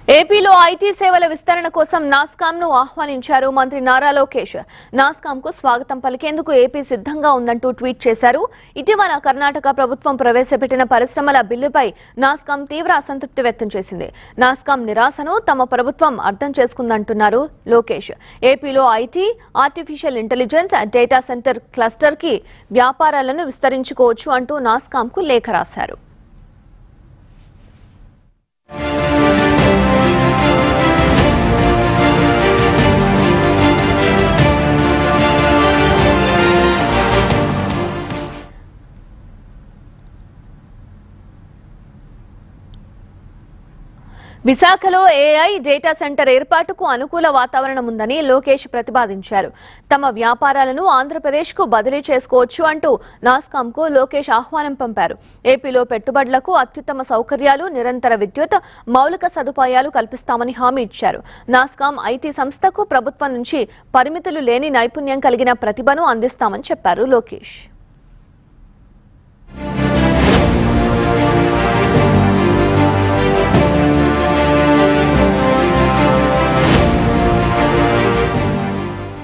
ఏపీలో ఐటీ సేవల విస్తరణ కోసం నాస్కామ్ ను ఆహ్వానించారు మంత్రి నారా లోకేష్ నాస్కామ్ కు స్వాగతం పలికేందుకు ఏపీ సిద్ధంగా ఉందంటూ ట్వీట్ చేశారు ఇటీవల కర్ణాటక ప్రభుత్వం ప్రవేశపెట్టిన పరిశ్రమల బిల్లుపై నాస్కామ్ తీవ్ర అసంతృప్తి వ్యక్తం చేసింది నాస్కామ్ నిరాశను తమ ప్రభుత్వం అర్థం చేసుకుందంటున్నారు లోకేష్ ఏపీలో IT artificial intelligence data centre cluster కి వ్యాపారాలను విస్తరించుకోవచ్చు అంటూ నాస్కామ్ కు లేఖ రాశారు విశాఖలో ఏఐ డేటా సెంటర్ ఏర్పాటుకు అనుకూల వాతావరణం ఉందని లోకేష్ ప్రతిపాదించారు తమ వ్యాపారాలను ఆంధ్రప్రదేశ్కు బదిలీ చేసుకోవచ్చు అంటూ నాస్కాంకు లోకేష్ ఆహ్వానం పంపారు ఏపీలో పెట్టుబడులకు అత్యుత్తమ సౌకర్యాలు నిరంతర విద్యుత్ మౌలిక సదుపాయాలు కల్పిస్తామని హామీ ఇచ్చారు నాస్కాం ఐటీ సంస్థకు ప్రభుత్వం నుంచి పరిమితులు లేని నైపుణ్యం కలిగిన ప్రతిభను అందిస్తామని చెప్పారు లోకేష్